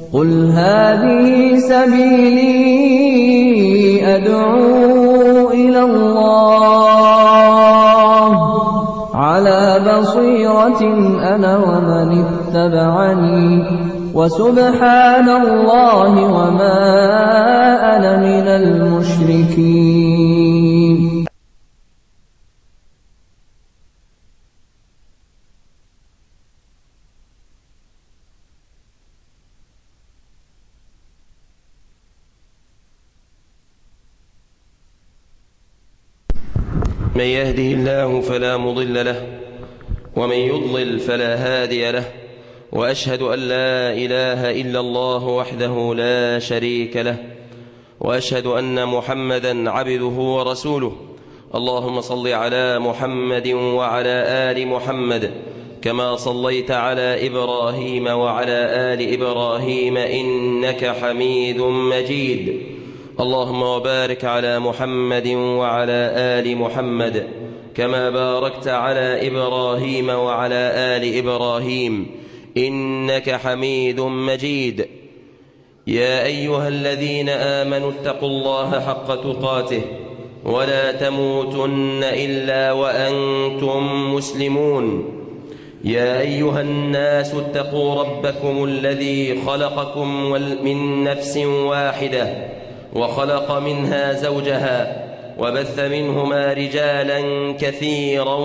قل هذه سبيلي أدعو إلى الله على بصيرة أنا ومن اتبعني وسبحان الله وما أنا من المشركين من يهده الله فلا مضل له ومن يضلل فلا هادي له واشهد ان لا اله الا الله وحده لا شريك له واشهد ان محمدا عبده ورسوله اللهم صل على محمد وعلى ال محمد كما صليت على ابراهيم وعلى ال ابراهيم انك حميد مجيد اللهم وبارك على محمد وعلى ال محمد كما باركت على ابراهيم وعلى ال ابراهيم انك حميد مجيد يا ايها الذين امنوا اتقوا الله حق تقاته ولا تموتن الا وانتم مسلمون يا ايها الناس اتقوا ربكم الذي خلقكم من نفس واحده وخلق منها زوجها وبث منهما رجالا كثيرا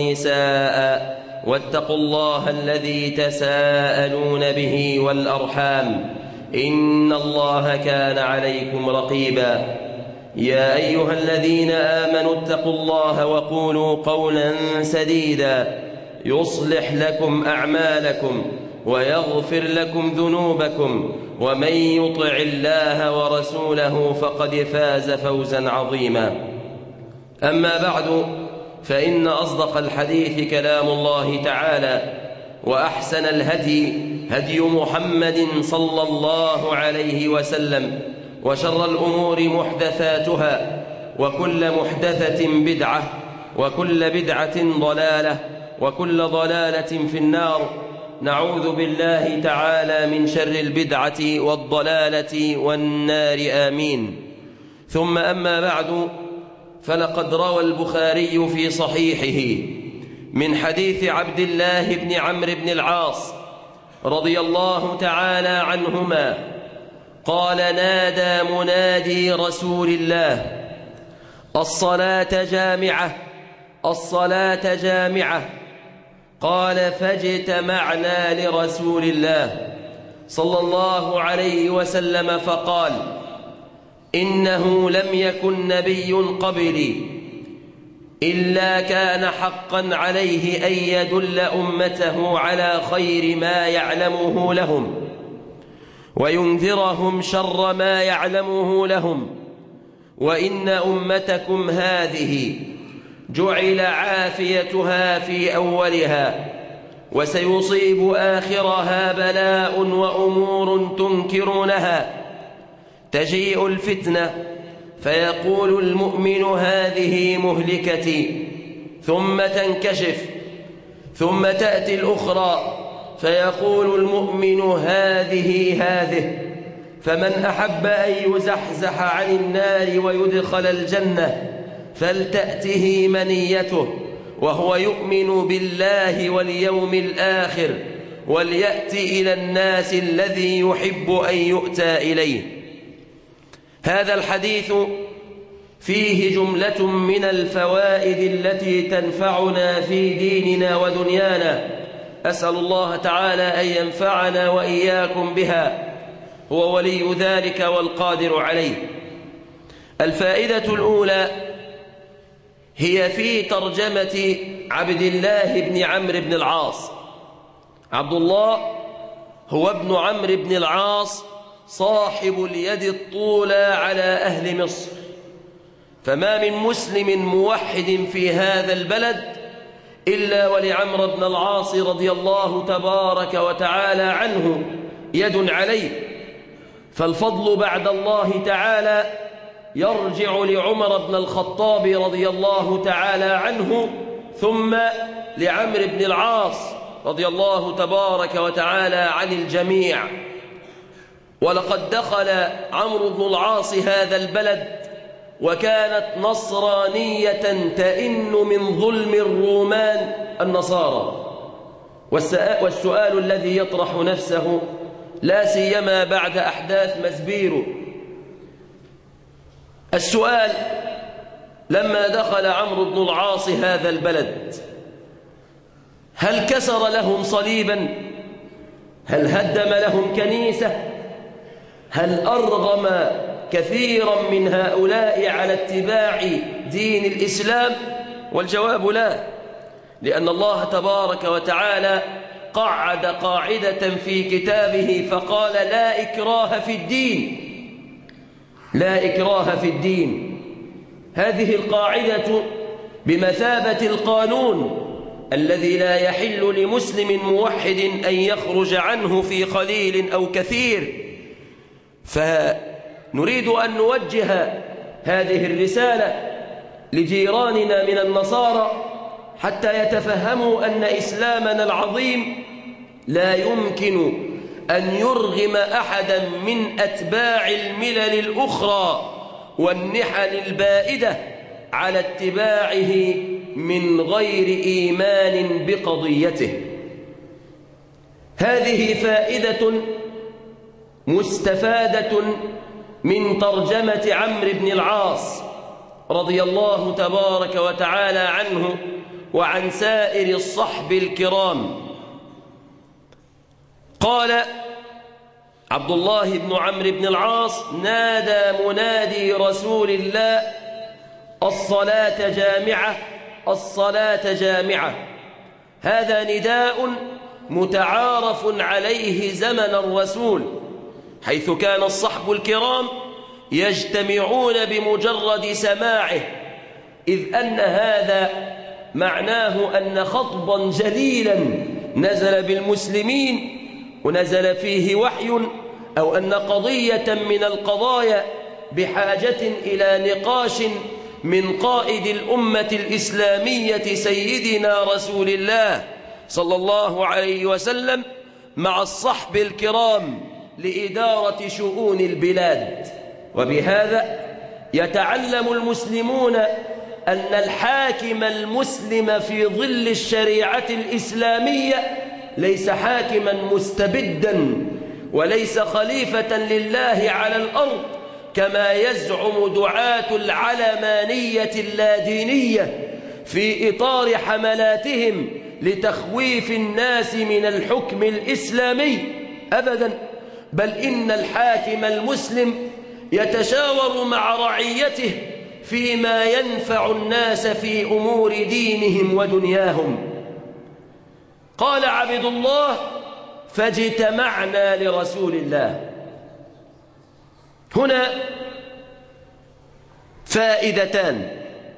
ونساء واتقوا الله الذي تساءلون به والارحام ان الله كان عليكم رقيبا يا ايها الذين امنوا اتقوا الله وقولوا قولا سديدا يصلح لكم اعمالكم ويغفر لكم ذنوبكم ومن يطع الله ورسوله فقد فاز فوزا عظيما اما بعد فان اصدق الحديث كلام الله تعالى واحسن الهدي هدي محمد صلى الله عليه وسلم وشر الامور محدثاتها وكل محدثه بدعه وكل بدعه ضلاله وكل ضلاله في النار نعوذ بالله تعالى من شر البدعه والضلاله والنار امين ثم اما بعد فلقد روى البخاري في صحيحه من حديث عبد الله بن عمرو بن العاص رضي الله تعالى عنهما قال نادى منادي رسول الله الصلاه جامعه الصلاه جامعه قال فاجتمعنا لرسول الله صلى الله عليه وسلم فقال انه لم يكن نبي قبلي الا كان حقا عليه ان يدل امته على خير ما يعلمه لهم وينذرهم شر ما يعلمه لهم وان امتكم هذه جعل عافيتها في اولها وسيصيب اخرها بلاء وامور تنكرونها تجيء الفتنه فيقول المؤمن هذه مهلكتي ثم تنكشف ثم تاتي الاخرى فيقول المؤمن هذه هذه فمن احب ان يزحزح عن النار ويدخل الجنه فلتأته منيته وهو يؤمن بالله واليوم الآخر وليأت إلى الناس الذي يحب أن يؤتى إليه هذا الحديث فيه جملة من الفوائد التي تنفعنا في ديننا ودنيانا أسأل الله تعالى أن ينفعنا وإياكم بها هو ولي ذلك والقادر عليه الفائدة الأولى هي في ترجمة عبد الله بن عمرو بن العاص عبد الله هو ابن عمرو بن العاص صاحب اليد الطولى على أهل مصر فما من مسلم موحد في هذا البلد إلا ولعمرو بن العاص رضي الله تبارك وتعالى عنه يد عليه فالفضل بعد الله تعالى يرجع لعمر بن الخطاب رضي الله تعالى عنه ثم لعمرو بن العاص رضي الله تبارك وتعالى عن الجميع ولقد دخل عمرو بن العاص هذا البلد وكانت نصرانية تئن من ظلم الرومان النصارى والسؤال الذي يطرح نفسه لا سيما بعد أحداث مزبيرو السؤال لما دخل عمرو بن العاص هذا البلد هل كسر لهم صليبا هل هدم لهم كنيسة هل أرغم كثيرا من هؤلاء على اتباع دين الإسلام والجواب لا لأن الله تبارك وتعالى قعد قاعدة في كتابه فقال لا إكراه في الدين لا إكراه في الدين هذه القاعدة بمثابة القانون الذي لا يحل لمسلم موحد أن يخرج عنه في قليل أو كثير فنريد أن نوجه هذه الرسالة لجيراننا من النصارى حتى يتفهموا أن إسلامنا العظيم لا يمكن أن يرغم أحدا من أتباع الملل الأخرى والنحل البائدة على اتباعه من غير إيمان بقضيته هذه فائدة مستفادة من ترجمة عمرو بن العاص رضي الله تبارك وتعالى عنه وعن سائر الصحب الكرام قال عبد الله بن عمرو بن العاص نادى منادي رسول الله الصلاة جامعة الصلاة جامعة هذا نداء متعارف عليه زمن الرسول حيث كان الصحب الكرام يجتمعون بمجرد سماعه إذ أن هذا معناه أن خطبا جليلا نزل بالمسلمين ونزل فيه وحي أو أن قضية من القضايا بحاجة إلى نقاش من قائد الأمة الإسلامية سيدنا رسول الله صلى الله عليه وسلم مع الصحب الكرام لإدارة شؤون البلاد وبهذا يتعلم المسلمون أن الحاكم المسلم في ظل الشريعة الإسلامية ليس حاكما مستبدا وليس خليفة لله على الأرض كما يزعم دعاة العلمانية اللادينية في إطار حملاتهم لتخويف الناس من الحكم الإسلامي أبدا بل إن الحاكم المسلم يتشاور مع رعيته فيما ينفع الناس في أمور دينهم ودنياهم قال عبد الله فاجتمعنا لرسول الله هنا فائدتان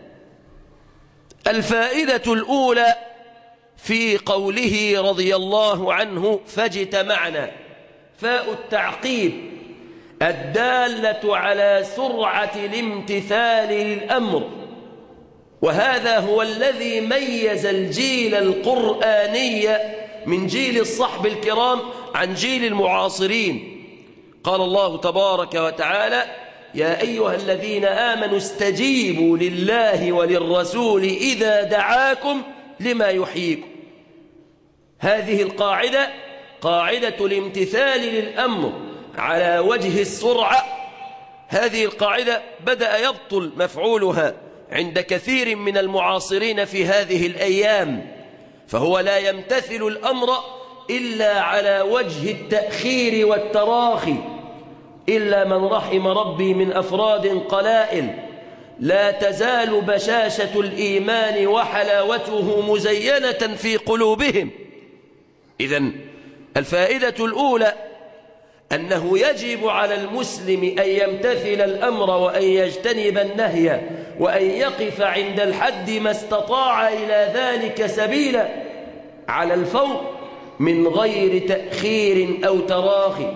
الفائدة الأولى في قوله رضي الله عنه فاجتمعنا فاء التعقيب الدالة على سرعة الامتثال للأمر وهذا هو الذي ميز الجيل القرآني من جيل الصحب الكرام عن جيل المعاصرين قال الله تبارك وتعالى يا أيها الذين آمنوا استجيبوا لله وللرسول إذا دعاكم لما يحييكم هذه القاعدة قاعدة الامتثال للأمر على وجه السرعة هذه القاعدة بدأ يبطل مفعولها عند كثير من المعاصرين في هذه الأيام فهو لا يمتثل الأمر إلا على وجه التأخير والتراخي إلا من رحم ربي من أفراد قلائل لا تزال بشاشة الإيمان وحلاوته مزينة في قلوبهم إذا الفائدة الأولى أنه يجب على المسلم أن يمتثل الأمر وأن يجتنب النهي وأن يقف عند الحد ما استطاع إلى ذلك سبيلا على الفور من غير تأخير أو تراخي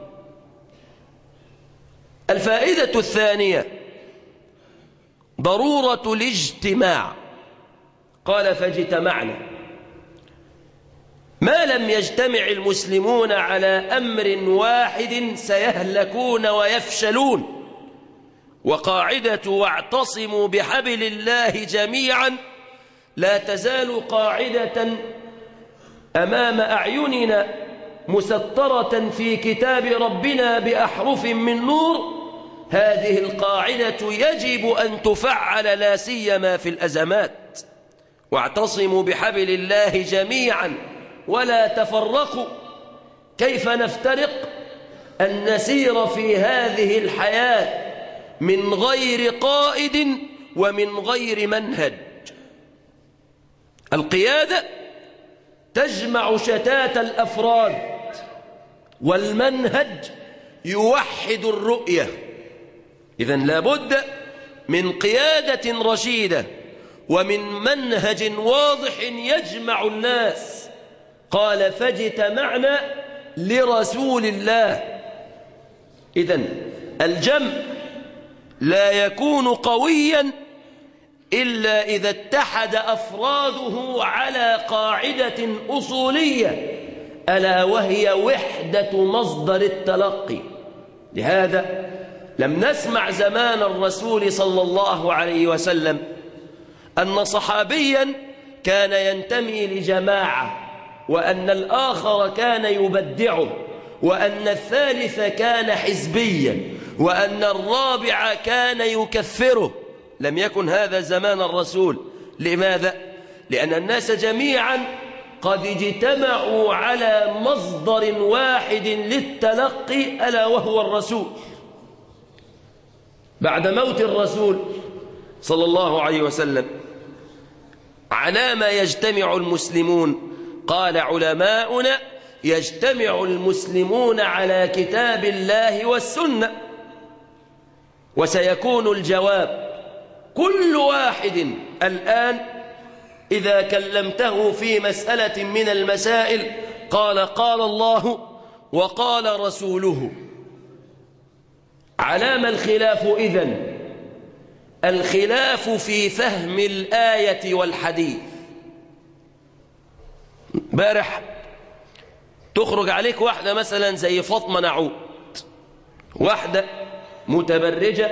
الفائدة الثانية ضرورة الاجتماع قال فاجتمعنا ما لم يجتمع المسلمون على أمر واحد سيهلكون ويفشلون وقاعدة واعتصموا بحبل الله جميعا لا تزال قاعدة أمام أعيننا مسترة في كتاب ربنا بأحرف من نور هذه القاعدة يجب أن تفعل لا سيما في الأزمات واعتصموا بحبل الله جميعا ولا تفرقوا كيف نفترق أن نسير في هذه الحياة من غير قائد ومن غير منهج القيادة تجمع شتات الأفراد والمنهج يوحد الرؤية إذا لابد من قيادة رشيدة ومن منهج واضح يجمع الناس قال فاجتمعنا لرسول الله إذا الجمع لا يكون قويا إلا إذا اتحد أفراده على قاعدة أصولية ألا وهي وحدة مصدر التلقي لهذا لم نسمع زمان الرسول صلى الله عليه وسلم أن صحابيا كان ينتمي لجماعة وأن الآخر كان يبدعه وأن الثالث كان حزبيا وأن الرابع كان يكفره لم يكن هذا زمان الرسول لماذا؟ لأن الناس جميعا قد اجتمعوا على مصدر واحد للتلقي ألا وهو الرسول بعد موت الرسول صلى الله عليه وسلم على ما يجتمع المسلمون قال علماؤنا يجتمع المسلمون على كتاب الله والسنة وسيكون الجواب كل واحد الآن إذا كلمته في مسألة من المسائل قال قال الله وقال رسوله علام الخلاف إذن الخلاف في فهم الآية والحديث بارح تخرج عليك واحدة مثلا زي فاطمة نعود واحدة متبرجة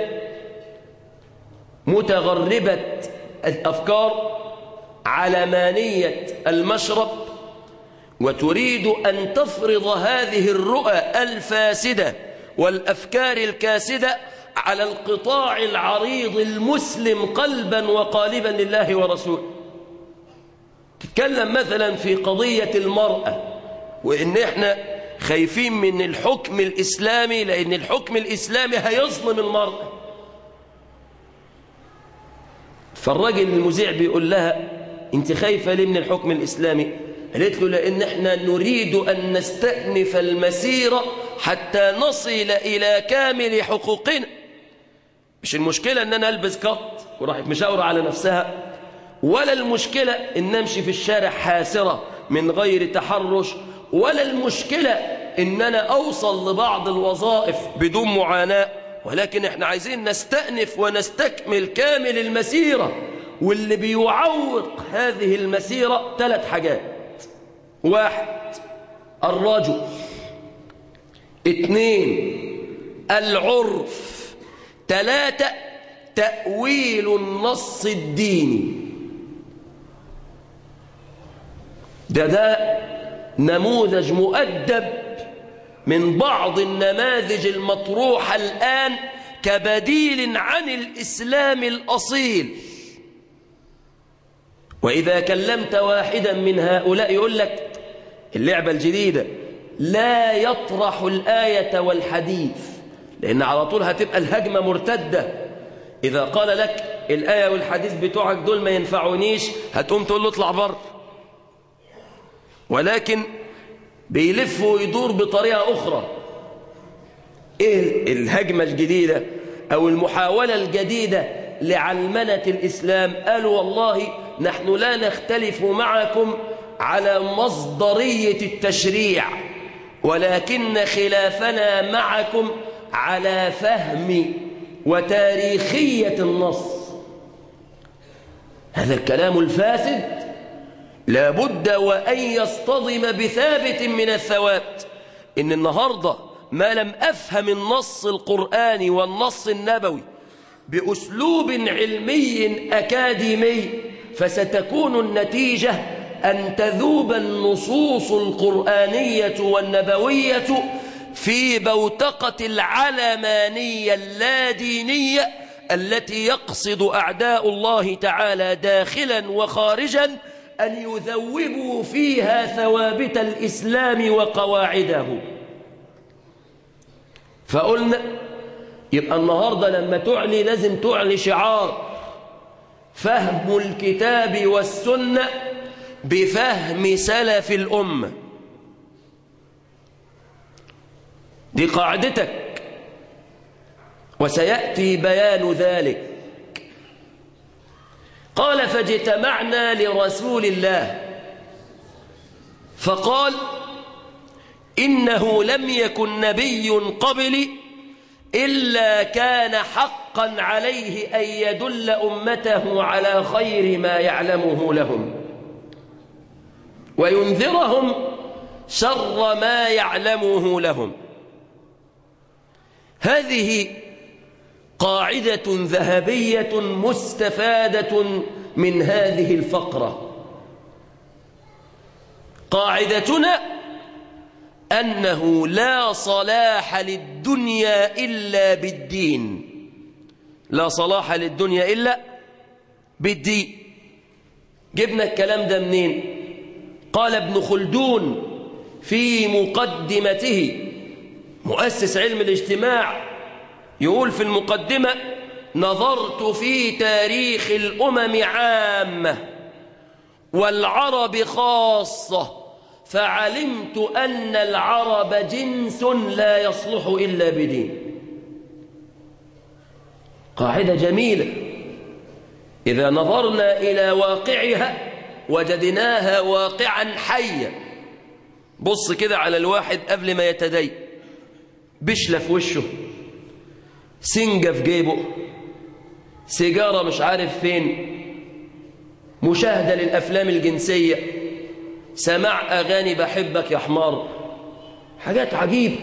متغربة الأفكار علمانية المشرب وتريد أن تفرض هذه الرؤى الفاسدة والأفكار الكاسدة على القطاع العريض المسلم قلبا وقالبا لله ورسوله تتكلم مثلا في قضية المرأة وإن إحنا خايفين من الحكم الإسلامي لأن الحكم الإسلامي هيظلم المرأة فالراجل المذيع بيقول لها انت خايفة ليه من الحكم الإسلامي قالت له لأن احنا نريد أن نستأنف المسيرة حتى نصل إلى كامل حقوقنا مش المشكلة أن أنا ألبس قط وراحت مشاورة على نفسها ولا المشكلة أن أمشي في الشارع حاسرة من غير تحرش ولا المشكلة أن أنا أوصل لبعض الوظائف بدون معاناة ولكن احنا عايزين نستأنف ونستكمل كامل المسيرة واللي بيعوق هذه المسيرة ثلاث حاجات واحد الرجل اثنين العرف ثلاثة تأويل النص الديني ده ده نموذج مؤدب من بعض النماذج المطروحة الآن كبديل عن الإسلام الأصيل وإذا كلمت واحدا من هؤلاء يقول لك اللعبة الجديدة لا يطرح الآية والحديث لأن على طول هتبقى الهجمة مرتدة إذا قال لك الآية والحديث بتوعك دول ما ينفعونيش هتقوم تقول له اطلع بره ولكن بيلف ويدور بطريقة أخرى إيه الهجمة الجديدة أو المحاولة الجديدة لعلمنة الإسلام قالوا والله نحن لا نختلف معكم على مصدرية التشريع ولكن خلافنا معكم على فهم وتاريخية النص هذا الكلام الفاسد لابد وأن يصطدم بثابت من الثوابت إن النهاردة ما لم أفهم النص القرآني والنص النبوي بأسلوب علمي أكاديمي فستكون النتيجة أن تذوب النصوص القرآنية والنبوية في بوتقة العلمانية اللادينية التي يقصد أعداء الله تعالى داخلا وخارجا أن يذوبوا فيها ثوابت الإسلام وقواعده فقلنا يبقى النهاردة لما تعلي لازم تعلي شعار فهم الكتاب والسنة بفهم سلف الأمة دي قاعدتك وسيأتي بيان ذلك قال فاجتمعنا لرسول الله فقال إنه لم يكن نبي قبلي إلا كان حقا عليه أن يدل أمته على خير ما يعلمه لهم وينذرهم شر ما يعلمه لهم هذه قاعدة ذهبية مستفادة من هذه الفقرة قاعدتنا أنه لا صلاح للدنيا إلا بالدين لا صلاح للدنيا إلا بالدين جبنا الكلام ده منين قال ابن خلدون في مقدمته مؤسس علم الاجتماع يقول في المقدمة نظرت في تاريخ الأمم عامة والعرب خاصة فعلمت أن العرب جنس لا يصلح إلا بدين قاعدة جميلة إذا نظرنا إلى واقعها وجدناها واقعا حيا بص كده على الواحد قبل ما يتدين بشلة في وشه سنجة في جيبه سيجارة مش عارف فين مشاهدة للأفلام الجنسية سماع أغاني بحبك يا حمار حاجات عجيبة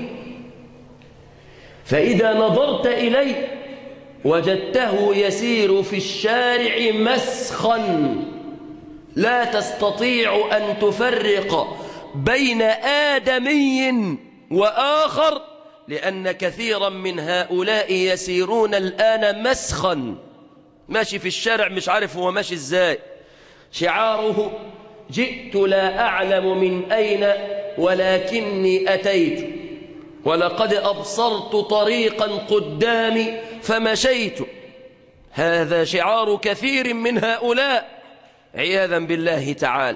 فإذا نظرت إليه وجدته يسير في الشارع مسخا لا تستطيع أن تفرق بين آدمي وآخر لأن كثيرا من هؤلاء يسيرون الآن مسخا ماشي في الشارع مش عارف هو ماشي ازاي شعاره جئت لا أعلم من أين ولكني أتيت ولقد أبصرت طريقا قدامي فمشيت هذا شعار كثير من هؤلاء عياذا بالله تعالى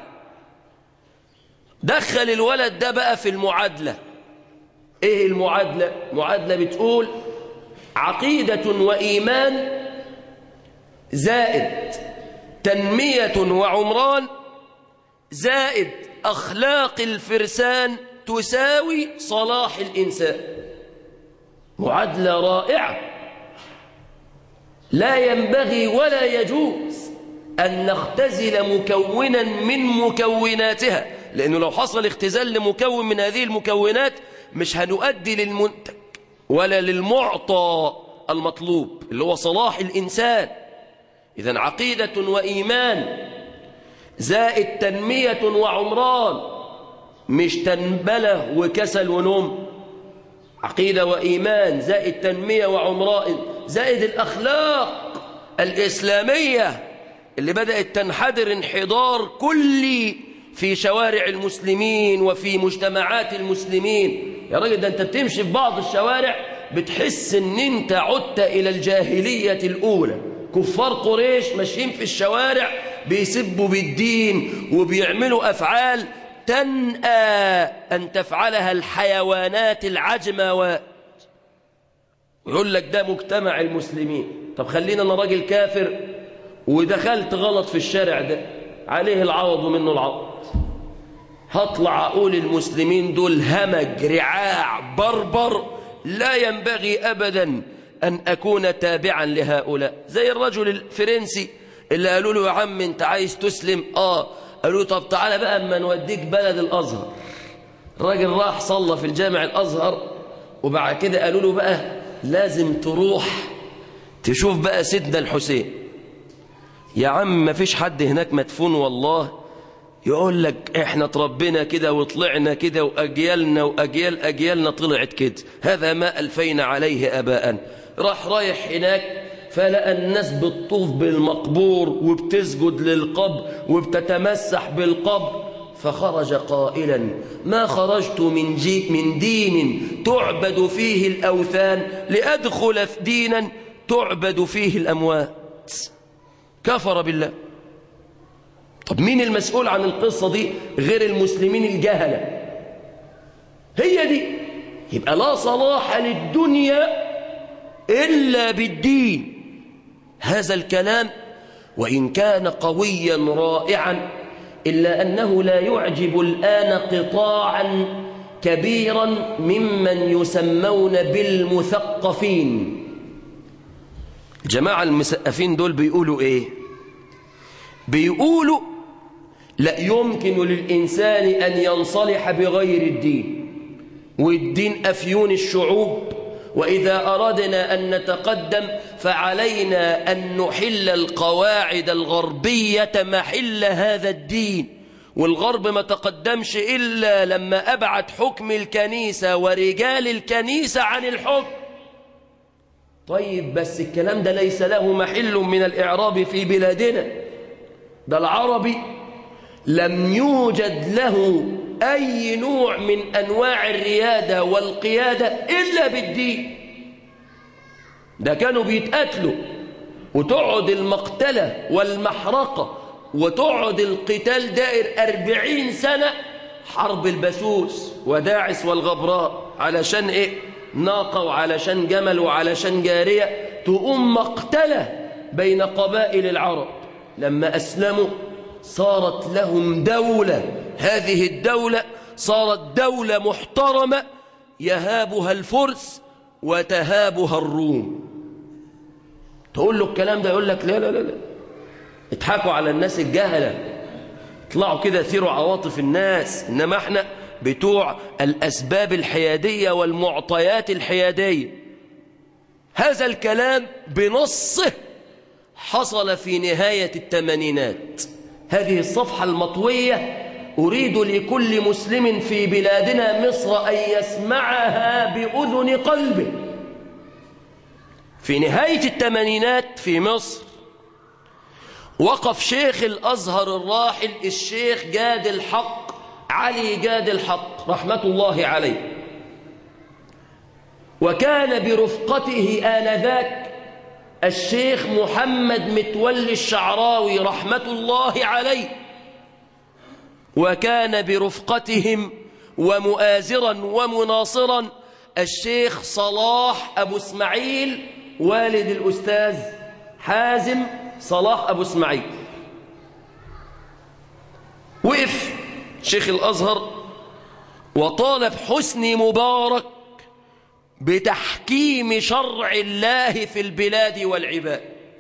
دخل الولد ده بقى في المعادلة ايه المعادلة معادلة بتقول عقيدة وإيمان زائد تنمية وعمران زائد أخلاق الفرسان تساوي صلاح الإنسان معادلة رائعة لا ينبغي ولا يجوز أن نختزل مكونا من مكوناتها لأنه لو حصل اختزال لمكون من هذه المكونات مش هنؤدي للمنتج ولا للمعطى المطلوب اللي هو صلاح الإنسان إذا عقيدة وإيمان زائد تنمية وعمران مش تنبلة وكسل ونوم عقيدة وإيمان زائد تنمية وعمران زائد الأخلاق الإسلامية اللي بدأت تنحدر انحدار كلي في شوارع المسلمين وفي مجتمعات المسلمين يا راجل ده انت بتمشي في بعض الشوارع بتحس ان انت عدت الى الجاهلية الاولى كفار قريش ماشيين في الشوارع بيسبوا بالدين وبيعملوا افعال تنأى ان تفعلها الحيوانات العجموات ويقول لك ده مجتمع المسلمين طب خلينا انا راجل كافر ودخلت غلط في الشارع ده عليه العوض ومنه العوض هطلع أقول المسلمين دول همج رعاع بربر لا ينبغي أبدا أن أكون تابعا لهؤلاء زي الرجل الفرنسي اللي قالوا له يا عم انت عايز تسلم آه قالوا طب تعالى بقى اما نوديك بلد الازهر الراجل راح صلى في الجامع الازهر وبعد كده قالوا له بقى لازم تروح تشوف بقى سيدنا الحسين يا عم ما فيش حد هناك مدفون والله يقول لك احنا تربينا كده وطلعنا كده واجيالنا واجيال اجيالنا طلعت كده هذا ما الفينا عليه اباء راح رايح هناك فلقى الناس بتطوف بالمقبور وبتسجد للقبر وبتتمسح بالقبر فخرج قائلا ما خرجت من, جي من دين تعبد فيه الأوثان لأدخل في دينا تعبد فيه الأموات كفر بالله طب مين المسؤول عن القصة دي غير المسلمين الجهلة هي دي يبقى لا صلاح للدنيا إلا بالدين هذا الكلام وإن كان قويا رائعا إلا أنه لا يعجب الآن قطاعا كبيرا ممن يسمون بالمثقفين الجماعة المثقفين دول بيقولوا إيه بيقولوا لا يمكن للإنسان أن ينصلح بغير الدين والدين أفيون الشعوب وإذا أردنا أن نتقدم فعلينا أن نحل القواعد الغربية محل هذا الدين والغرب ما تقدمش إلا لما أبعد حكم الكنيسة ورجال الكنيسة عن الحكم طيب بس الكلام ده ليس له محل من الإعراب في بلادنا ده العربي لم يوجد له أي نوع من أنواع الريادة والقيادة إلا بالدين ده كانوا بيتقتلوا وتقعد المقتلة والمحرقة وتقعد القتال دائر أربعين سنة حرب البسوس وداعس والغبراء علشان إيه ناقة وعلشان جمل وعلشان جارية تقوم مقتلة بين قبائل العرب لما أسلموا صارت لهم دولة هذه الدولة صارت دولة محترمة يهابها الفرس وتهابها الروم تقول له الكلام ده يقول لك لا لا لا لا اضحكوا على الناس الجهلة اطلعوا كده ثيروا عواطف الناس إنما احنا بتوع الأسباب الحيادية والمعطيات الحيادية هذا الكلام بنصه حصل في نهاية الثمانينات هذه الصفحة المطوية أريد لكل مسلم في بلادنا مصر أن يسمعها بأذن قلبه في نهاية الثمانينات في مصر وقف شيخ الأزهر الراحل الشيخ جاد الحق علي جاد الحق رحمة الله عليه وكان برفقته آنذاك الشيخ محمد متولي الشعراوي رحمة الله عليه وكان برفقتهم ومؤازرا ومناصرا الشيخ صلاح أبو اسماعيل والد الأستاذ حازم صلاح أبو اسماعيل وقف شيخ الأزهر وطالب حسني مبارك بتحكيم شرع الله في البلاد والعباد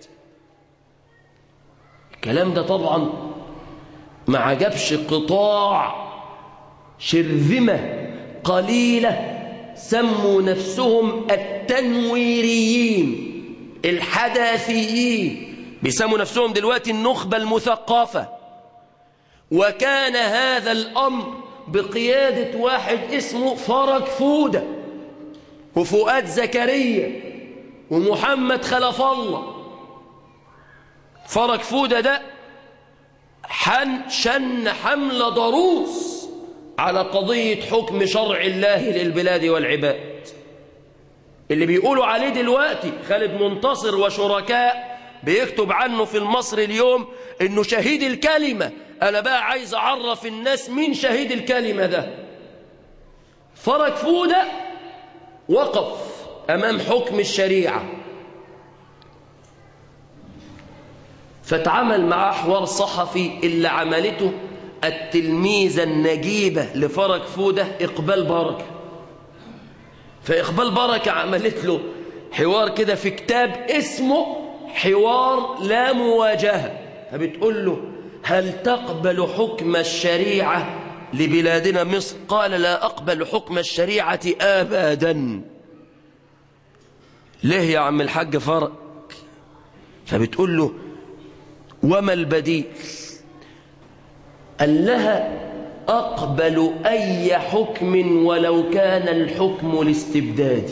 الكلام ده طبعا ما عجبش قطاع شرذمة قليلة سموا نفسهم التنويريين الحداثيين بيسموا نفسهم دلوقتي النخبة المثقفة وكان هذا الأمر بقيادة واحد اسمه فرج فودة وفؤاد زكريا ومحمد خلف الله فرج فودة ده حن شن حملة ضروس على قضية حكم شرع الله للبلاد والعباد اللي بيقولوا عليه دلوقتي خالد منتصر وشركاء بيكتب عنه في المصري اليوم انه شهيد الكلمة انا بقى عايز اعرف الناس مين شهيد الكلمة ده فرج فودة وقف امام حكم الشريعة فاتعمل معاه حوار صحفي اللي عملته التلميذة النجيبة لفرج فودة إقبال بركة فإقبال بركة عملت له حوار كده في كتاب اسمه حوار لا مواجهة فبتقول له هل تقبل حكم الشريعة لبلادنا مصر قال لا أقبل حكم الشريعة أبدا ليه يا عم الحاج فرق فبتقول له وما البديل قال لها أقبل أي حكم ولو كان الحكم الاستبدادي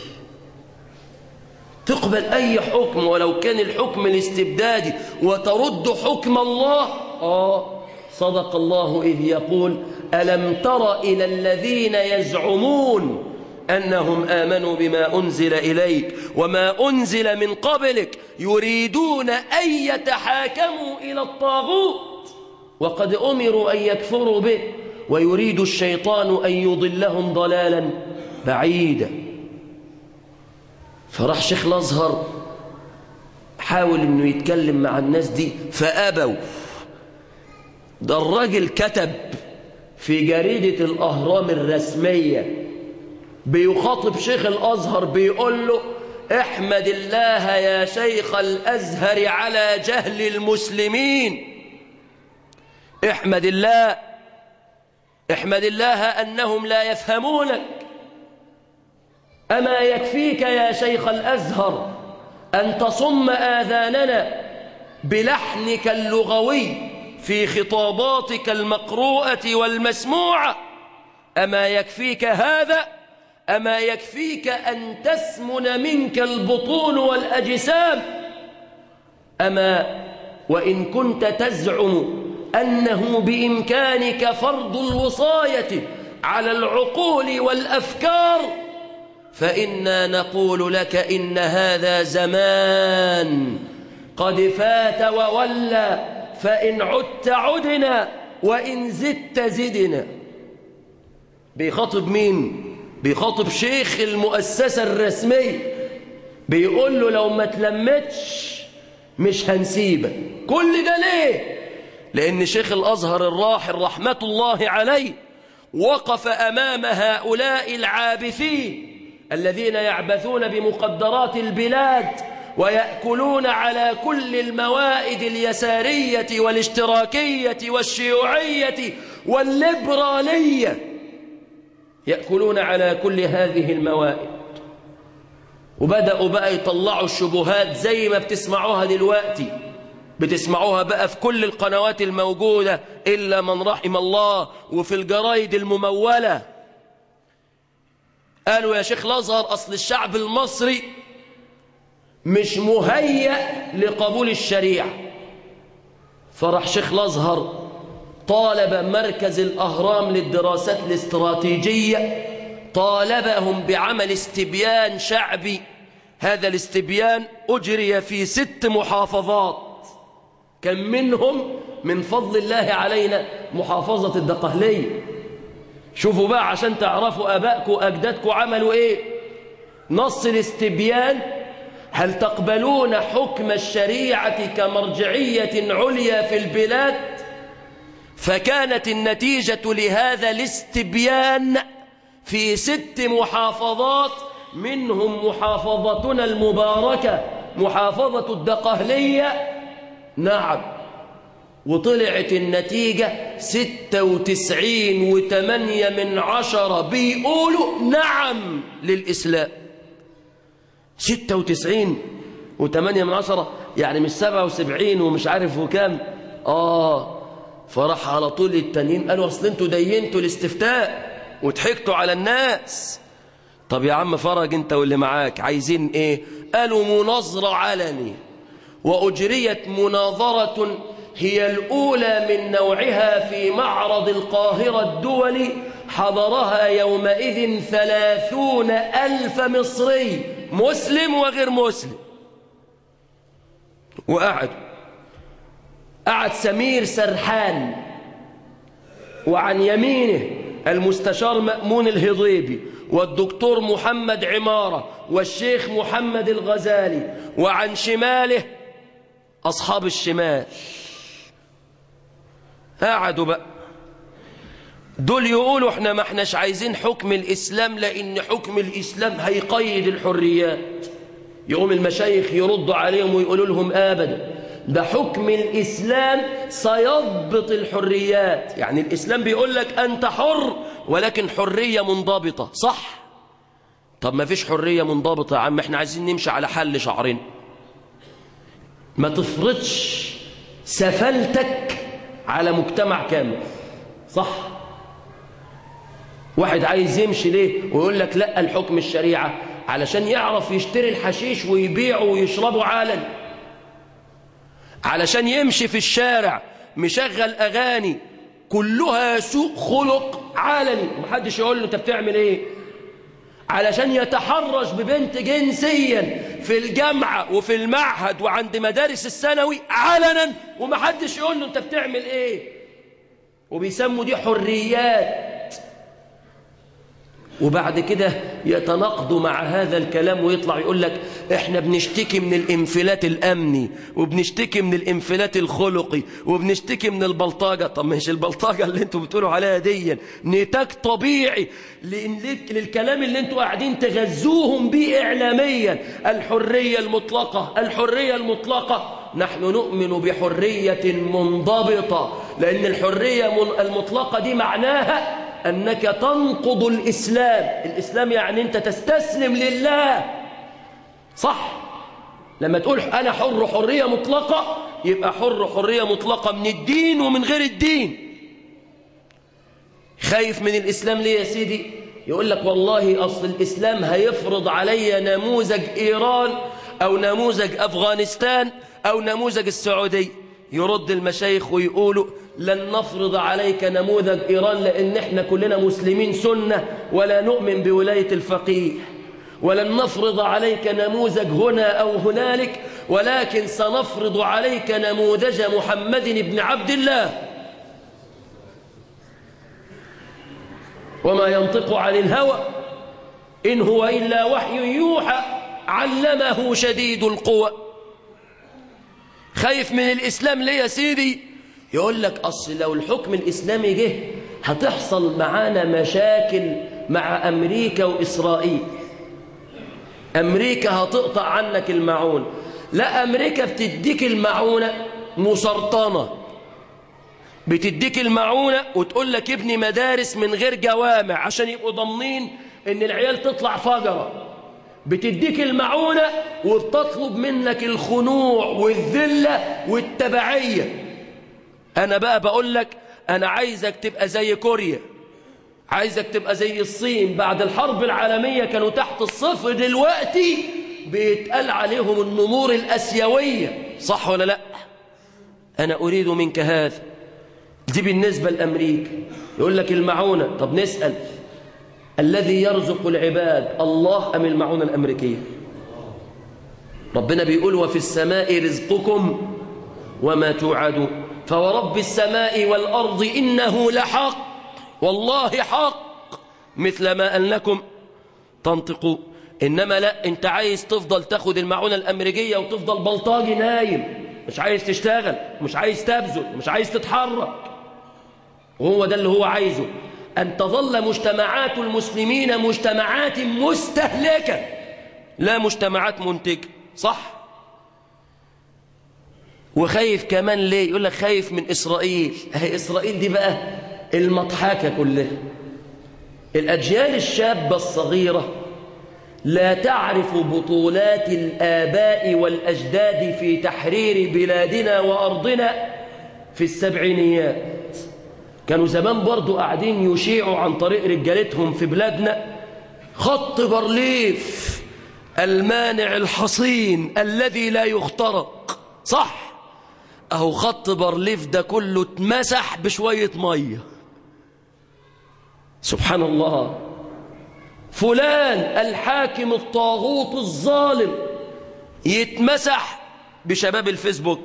تقبل أي حكم ولو كان الحكم الاستبدادي وترد حكم الله آه صدق الله إذ يقول ألم تر إلى الذين يزعمون أنهم آمنوا بما أنزل إليك وما أنزل من قبلك يريدون أن يتحاكموا إلى الطاغوت وقد أمروا أن يكفروا به ويريد الشيطان أن يضلهم ضلالا بعيدا فراح شيخ الأزهر حاول أنه يتكلم مع الناس دي فأبوا ده الراجل كتب في جريدة الأهرام الرسمية بيخاطب شيخ الأزهر بيقول له احمد الله يا شيخ الأزهر على جهل المسلمين احمد الله احمد الله أنهم لا يفهمونك أما يكفيك يا شيخ الأزهر أن تصم آذاننا بلحنك اللغوي في خطاباتك المقروءة والمسموعة أما يكفيك هذا أما يكفيك أن تسمن منك البطون والأجسام أما وإن كنت تزعم أنه بإمكانك فرض الوصاية على العقول والأفكار فإنا نقول لك إن هذا زمان قد فات وولى فإن عدت عدنا وإن زدت زدنا بيخاطب مين بيخاطب شيخ المؤسسة الرسمية بيقول له لو ما تلمتش مش هنسيبك كل ده ليه لأن شيخ الأزهر الراحل رحمة الله عليه وقف أمام هؤلاء العابثين الذين يعبثون بمقدرات البلاد ويأكلون على كل الموائد اليسارية والاشتراكية والشيوعية والليبرالية يأكلون على كل هذه الموائد وبدأوا بقى يطلعوا الشبهات زي ما بتسمعوها دلوقتي بتسمعوها بقى في كل القنوات الموجودة إلا من رحم الله وفي الجرايد الممولة قالوا يا شيخ الأزهر أصل الشعب المصري مش مهيأ لقبول الشريعة فرح شيخ الأزهر طالب مركز الأهرام للدراسات الاستراتيجية طالبهم بعمل استبيان شعبي هذا الاستبيان أجري في ست محافظات كم منهم من فضل الله علينا محافظة الدقهلية شوفوا بقى عشان تعرفوا أبائكم وأجدادكم عملوا إيه نص الاستبيان هل تقبلون حكم الشريعة كمرجعية عليا في البلاد فكانت النتيجة لهذا الاستبيان في ست محافظات منهم محافظتنا المباركة محافظة الدقهلية نعم وطلعت النتيجة ستة وتسعين وتمانية من عشرة بيقولوا نعم للإسلام ستة وتسعين وتمانية من عشرة يعني مش سبعة وسبعين ومش عارف وكام آه فراح على طول التانيين قالوا أصل انتوا دينتوا الاستفتاء وضحكتوا على الناس طب يا عم فرج انت واللي معاك عايزين ايه قالوا مناظرة علني وأجريت مناظرة هي الأولى من نوعها في معرض القاهرة الدولي حضرها يومئذ ثلاثون ألف مصري مسلم وغير مسلم وقعد قعد سمير سرحان وعن يمينه المستشار مأمون الهضيبي والدكتور محمد عمارة والشيخ محمد الغزالي وعن شماله أصحاب الشمال قعدوا بقى دول يقولوا احنا ما احناش عايزين حكم الإسلام لأن حكم الإسلام هيقيد الحريات يقوم المشايخ يردوا عليهم ويقولوا لهم أبدا ده حكم الإسلام سيضبط الحريات يعني الإسلام بيقول لك أنت حر ولكن حرية منضبطة صح طب ما فيش حرية منضبطة يا عم احنا عايزين نمشي على حل شعرين ما تفرضش سفلتك على مجتمع كامل صح واحد عايز يمشي ليه ويقول لك لا الحكم الشريعة علشان يعرف يشتري الحشيش ويبيعه ويشربه علن علشان يمشي في الشارع مشغل أغاني كلها سوء خلق علني محدش يقول له انت بتعمل ايه علشان يتحرش ببنت جنسيا في الجامعة وفي المعهد وعند مدارس الثانوي علنا ومحدش يقول له انت بتعمل ايه وبيسموا دي حريات وبعد كده يتناقضوا مع هذا الكلام ويطلع يقول لك احنا بنشتكي من الانفلات الامني وبنشتكي من الانفلات الخلقي وبنشتكي من البلطجه طب مش البلطجه اللي انتوا بتقولوا عليها دي نتاج طبيعي للكلام اللي انتوا قاعدين تغذوهم بيه اعلاميا الحريه المطلقه الحريه المطلقه نحن نؤمن بحريه منضبطه لان الحريه المطلقه دي معناها أنك تنقض الإسلام الإسلام يعني أنت تستسلم لله صح لما تقول أنا حر حرية مطلقة يبقى حر حرية مطلقة من الدين ومن غير الدين خايف من الإسلام ليه يا سيدي يقول لك والله أصل الإسلام هيفرض علي نموذج إيران أو نموذج أفغانستان أو نموذج السعودية يرد المشايخ ويقولوا لن نفرض عليك نموذج إيران لأن احنا كلنا مسلمين سنة ولا نؤمن بولاية الفقيه ولن نفرض عليك نموذج هنا أو هنالك ولكن سنفرض عليك نموذج محمد بن عبد الله وما ينطق عن الهوى إن هو إلا وحي يوحى علمه شديد القوى خايف من الإسلام ليه يا سيدي يقول لك أصل لو الحكم الإسلامي جه هتحصل معانا مشاكل مع أمريكا وإسرائيل أمريكا هتقطع عنك المعون لا أمريكا بتديك المعونة مسرطنة بتديك المعونة وتقول لك ابني مدارس من غير جوامع عشان يبقوا ضامنين ان العيال تطلع فجرة بتديك المعونة وبتطلب منك الخنوع والذلة والتبعية أنا بقى بقول لك أنا عايزك تبقى زي كوريا عايزك تبقى زي الصين بعد الحرب العالمية كانوا تحت الصفر دلوقتي بيتقال عليهم النمور الأسيوية صح ولا لا أنا أريد منك هذا دي بالنسبة لأمريكا يقول لك المعونة طب نسأل الذي يرزق العباد الله أم المعونة الأمريكية ربنا بيقول وفي السماء رزقكم وما توعدون فورب السماء والأرض إنه لحق والله حق مثل ما أنكم تنطقوا إنما لا أنت عايز تفضل تاخد المعونة الأمريكية وتفضل بلطاجي نايم مش عايز تشتغل مش عايز تبذل مش عايز تتحرك وهو ده اللي هو عايزه أن تظل مجتمعات المسلمين مجتمعات مستهلكة لا مجتمعات منتجة صح وخايف كمان ليه يقول لك خايف من إسرائيل هي إسرائيل دي بقى المضحكة كلها الأجيال الشابة الصغيرة لا تعرف بطولات الآباء والأجداد في تحرير بلادنا وأرضنا في السبعينيات كانوا زمان برضو قاعدين يشيعوا عن طريق رجالتهم في بلادنا خط برليف المانع الحصين الذي لا يخترق صح اهو خط برليف ده كله اتمسح بشوية مية سبحان الله فلان الحاكم الطاغوت الظالم يتمسح بشباب الفيسبوك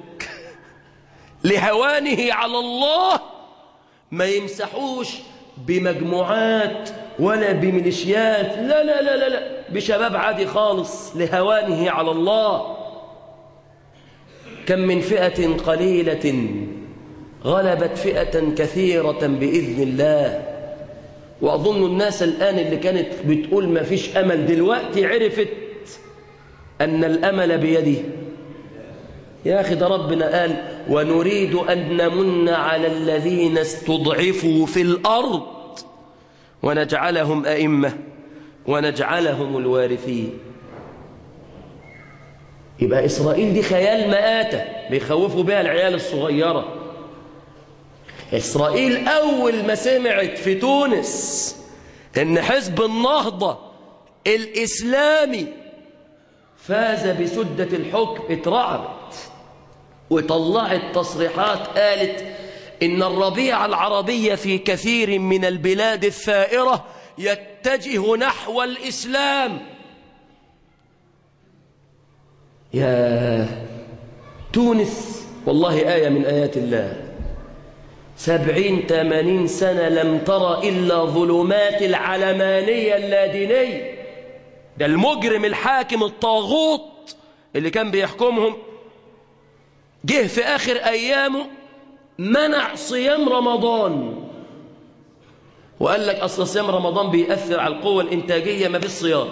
لهوانه على الله ما يمسحوش بمجموعات ولا بميليشيات لا لا لا لا, لا بشباب عادي خالص لهوانه على الله كم من فئة قليلة غلبت فئة كثيرة بإذن الله وأظن الناس الآن اللي كانت بتقول ما فيش أمل دلوقتي عرفت أن الأمل بيده يا أخي ده ربنا قال ونريد أن نمن على الذين استضعفوا في الأرض ونجعلهم أئمة ونجعلهم الوارثين يبقى إسرائيل دي خيال مآتة بيخوفوا بها العيال الصغيرة إسرائيل أول ما سمعت في تونس إن حزب النهضة الإسلامي فاز بسدة الحكم اترعبت وطلعت تصريحات قالت إن الربيع العربي في كثير من البلاد الثائرة يتجه نحو الإسلام يا تونس والله آية من آيات الله سبعين ثمانين سنة لم ترى إلا ظلمات العلمانية اللادينية ده المجرم الحاكم الطاغوت اللي كان بيحكمهم جه في آخر أيامه منع صيام رمضان وقال لك أصل صيام رمضان بيأثر على القوة الإنتاجية ما بالصيام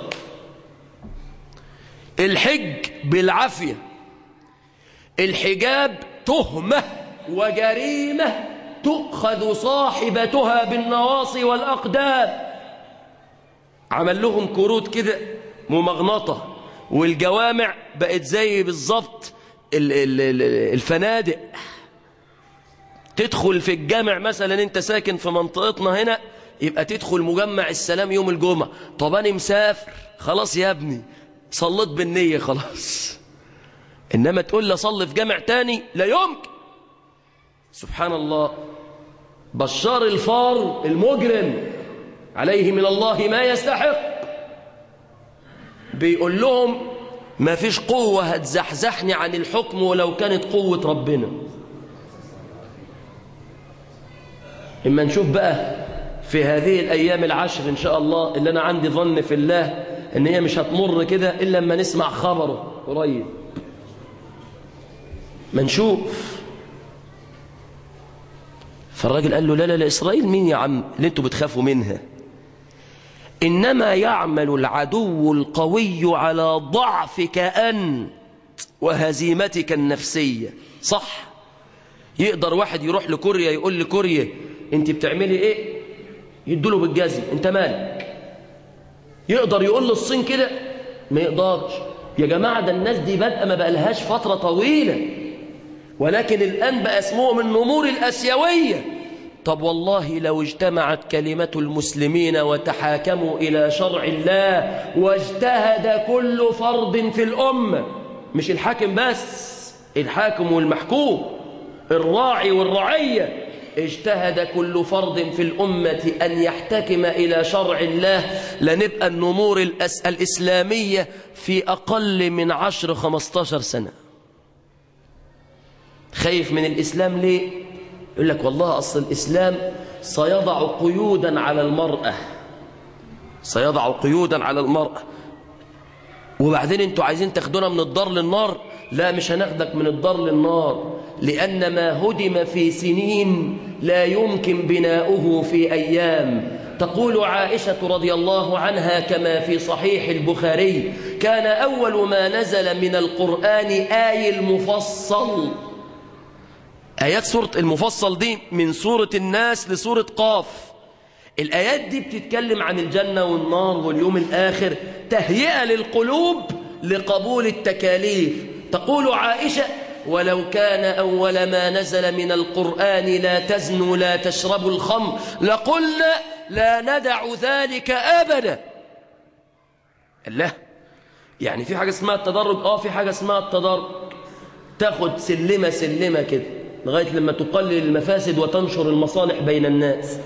الحج بالعافية الحجاب تهمة وجريمة تؤخذ صاحبتها بالنواصي والأقدام عمل لهم كروت كده ممغنطة والجوامع بقت زي بالظبط الفنادق تدخل في الجامع مثلا انت ساكن في منطقتنا هنا يبقى تدخل مجمع السلام يوم الجمعة طب انا مسافر خلاص يا ابني صليت بالنية خلاص انما تقول لي صلي في جامع تاني لا يمكن سبحان الله بشار الفار المجرم عليه من الله ما يستحق بيقول لهم ما فيش قوة هتزحزحني عن الحكم ولو كانت قوة ربنا إما نشوف بقى في هذه الأيام العشر إن شاء الله اللي أنا عندي ظن في الله إن هي مش هتمر كده إلا لما نسمع خبره قريب ما نشوف فالراجل قال له لا لا لا إسرائيل مين يا عم اللي انتوا بتخافوا منها إنما يعمل العدو القوي على ضعفك أنت وهزيمتك النفسية صح يقدر واحد يروح لكوريا يقول لكوريا انت بتعملي ايه يدوله بالجزم انت مالك يقدر يقول للصين كده ما يقدرش يا جماعة ده الناس دي بادئه ما بقالهاش فترة طويلة ولكن الآن بقى اسمهم النمور الأسيوية طب والله لو اجتمعت كلمة المسلمين وتحاكموا إلى شرع الله واجتهد كل فرد في الأمة مش الحاكم بس الحاكم والمحكوم الراعي والرعية اجتهد كل فرد في الأمة أن يحتكم إلى شرع الله لنبقى النمور الأس... الإسلامية في أقل من عشر خمستاشر سنة خايف من الإسلام ليه؟ يقول لك والله أصل الإسلام سيضع قيودا على المرأة سيضع قيودا على المرأة وبعدين انتوا عايزين تاخدونا من الدار للنار لا مش هناخدك من الدار للنار لأن ما هدم في سنين لا يمكن بناؤه في أيام تقول عائشة رضي الله عنها كما في صحيح البخاري كان أول ما نزل من القرآن آي المفصل آيات سورة المفصل دي من سورة الناس لسورة قاف الآيات دي بتتكلم عن الجنة والنار واليوم الآخر تهيئة للقلوب لقبول التكاليف تقول عائشة ولو كان أول ما نزل من القرآن لا تزنوا لا تشربوا الخمر لقلنا لا ندع ذلك أبدا الله يعني في حاجة اسمها التدرج آه في حاجة اسمها التدرج تاخد سلمة سلمة كده لغاية لما تقلل المفاسد وتنشر المصالح بين الناس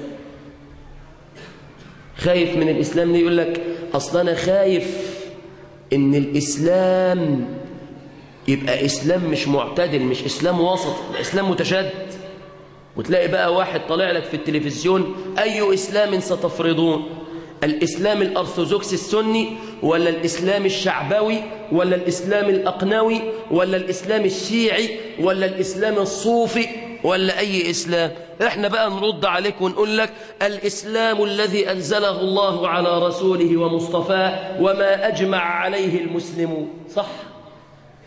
خايف من الإسلام ليه يقول لك أصل أنا خايف إن الإسلام يبقى إسلام مش معتدل مش إسلام وسط إسلام متشدد وتلاقي بقى واحد طالع لك في التلفزيون أي إسلام ستفرضون الإسلام الأرثوذكسي السني ولا الإسلام الشعبوي ولا الإسلام الأقنوي ولا الإسلام الشيعي ولا الإسلام الصوفي ولا أي إسلام إحنا بقى نرد عليك ونقول لك الإسلام الذي أنزله الله على رسوله ومصطفاه وما أجمع عليه المسلمون صح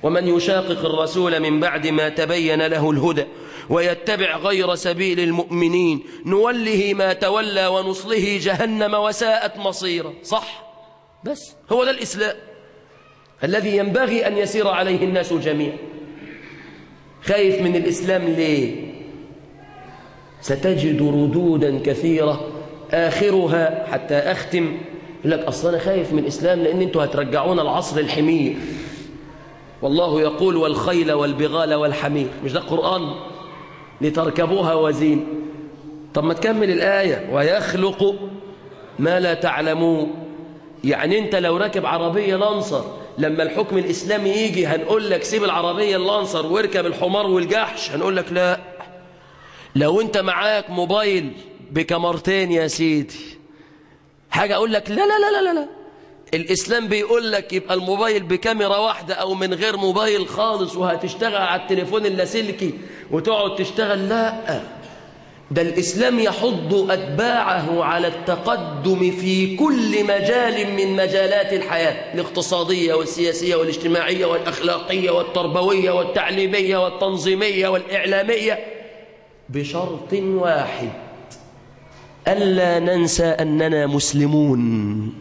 ومن يشاقق الرسول من بعد ما تبين له الهدى ويتبع غير سبيل المؤمنين نوله ما تولى ونصله جهنم وساءت مصيرا صح بس هو ده الإسلام الذي ينبغي أن يسير عليه الناس جميعا خايف من الإسلام ليه ستجد ردودا كثيرة آخرها حتى أختم يقول لك أصلا أنا خايف من الإسلام لأن أنتوا هترجعونا العصر الحمير والله يقول والخيل والبغال والحمير مش ده قرآن لتركبوها وزين طب ما تكمل الآية ويخلق ما لا تعلمون يعني أنت لو راكب عربية لانصر لما الحكم الإسلامي يجي هنقول لك سيب العربية اللانصر واركب الحمار والجحش هنقول لك لا لو أنت معاك موبايل بكاميرتين يا سيدي حاجة أقول لك لا لا لا لا لا الإسلام بيقول لك يبقى الموبايل بكاميرا واحدة أو من غير موبايل خالص وهتشتغل على التليفون اللاسلكي وتقعد تشتغل لا ده الإسلام يحض أتباعه على التقدم في كل مجال من مجالات الحياة الاقتصادية والسياسية والاجتماعية والأخلاقية والتربوية والتعليمية والتنظيمية والإعلامية بشرط واحد ألا ننسى أننا مسلمون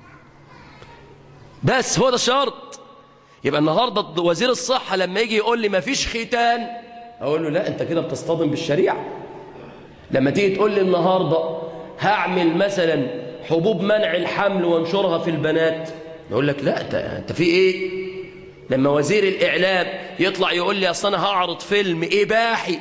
بس هو ده الشرط يبقى النهاردة وزير الصحة لما يجي يقول لي ما فيش ختان أقول له لا أنت كده بتصطدم بالشريعة لما تيجي تقول لي النهاردة هعمل مثلا حبوب منع الحمل وانشرها في البنات يقول لك لا أنت, أنت في إيه لما وزير الإعلام يطلع يقول لي أصل أنا هعرض فيلم إباحي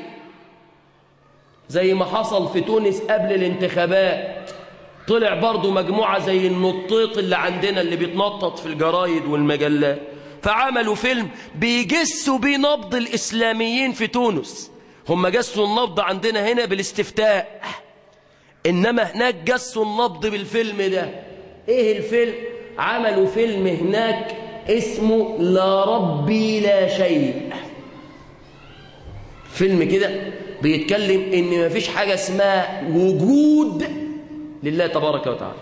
زي ما حصل في تونس قبل الانتخابات طلع برضو مجموعة زي النطيط اللي عندنا اللي بيتنطط في الجرايد والمجلات فعملوا فيلم بيجسوا بيه نبض الإسلاميين في تونس هم جسوا النبض عندنا هنا بالاستفتاء إنما هناك جسوا النبض بالفيلم ده إيه الفيلم؟ عملوا فيلم هناك اسمه لا ربي لا شيء فيلم كده بيتكلم إن مفيش حاجة اسمها وجود لله تبارك وتعالى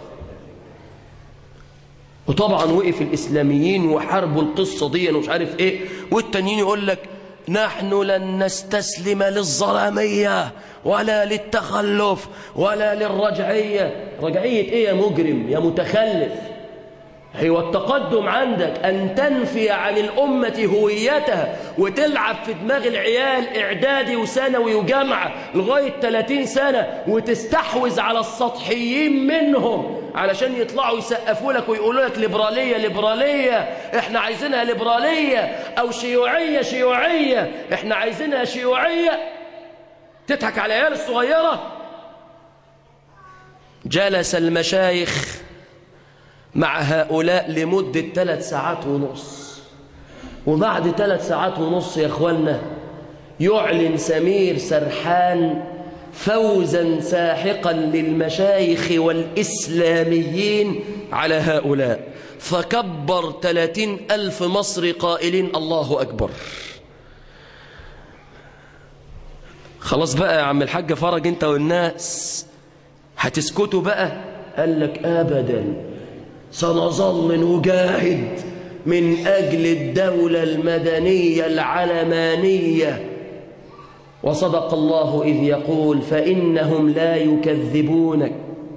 وطبعا وقف الإسلاميين وحاربوا القصة دي ومش عارف إيه والتانيين يقول لك نحن لن نستسلم للظلامية ولا للتخلف ولا للرجعية رجعية إيه يا مجرم يا متخلف هو التقدم عندك أن تنفي عن الأمة هويتها وتلعب في دماغ العيال إعدادي وثانوي وجامعة لغاية 30 سنة وتستحوذ على السطحيين منهم علشان يطلعوا يسقفوا لك ويقولوا لك ليبرالية ليبرالية احنا عايزينها ليبرالية أو شيوعية شيوعية احنا عايزينها شيوعية تضحك على العيال الصغيرة جلس المشايخ مع هؤلاء لمدة ثلاث ساعات ونص وبعد ثلاث ساعات ونص يا اخوانا يعلن سمير سرحان فوزا ساحقا للمشايخ والإسلاميين على هؤلاء فكبر ثلاثين ألف مصري قائلين الله أكبر خلاص بقى يا عم الحاج فرج انت والناس هتسكتوا بقى قال لك أبداً سنظل نجاهد من أجل الدولة المدنية العلمانية وصدق الله إذ يقول فإنهم لا يكذبونك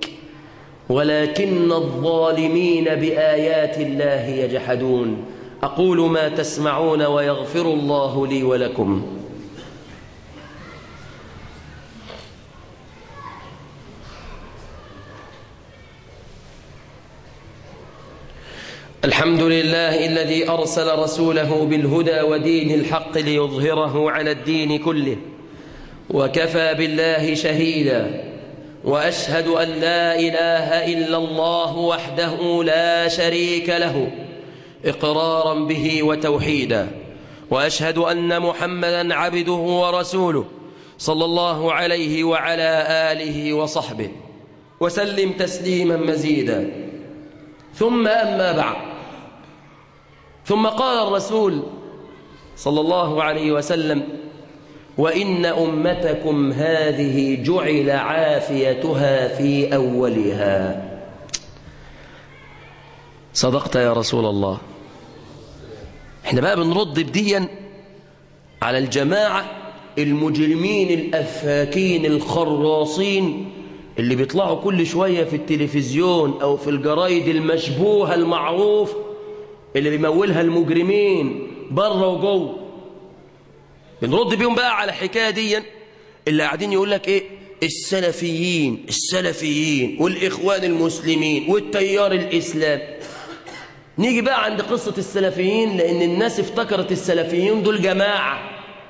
ولكن الظالمين بآيات الله يجحدون أقول ما تسمعون ويغفر الله لي ولكم الحمد لله الذي أرسل رسوله بالهدى ودين الحق ليظهره على الدين كله وكفى بالله شهيدا وأشهد أن لا إله إلا الله وحده لا شريك له إقرارا به وتوحيدا وأشهد أن محمدا عبده ورسوله صلى الله عليه وعلى آله وصحبه وسلم تسليما مزيدا ثم أما بعد ثم قال الرسول صلى الله عليه وسلم وإن أمتكم هذه جعل عافيتها في أولها صدقت يا رسول الله احنا بقى بنرد بديا على الجماعة المجرمين الأفاكين الخراصين اللي بيطلعوا كل شوية في التلفزيون أو في الجرايد المشبوهة المعروف اللي بيمولها المجرمين بره وجوه بنرد بيهم بقى على الحكاية دي اللي قاعدين يقول لك ايه السلفيين السلفيين والإخوان المسلمين والتيار الإسلام نيجي بقى عند قصة السلفيين لأن الناس افتكرت السلفيين دول جماعة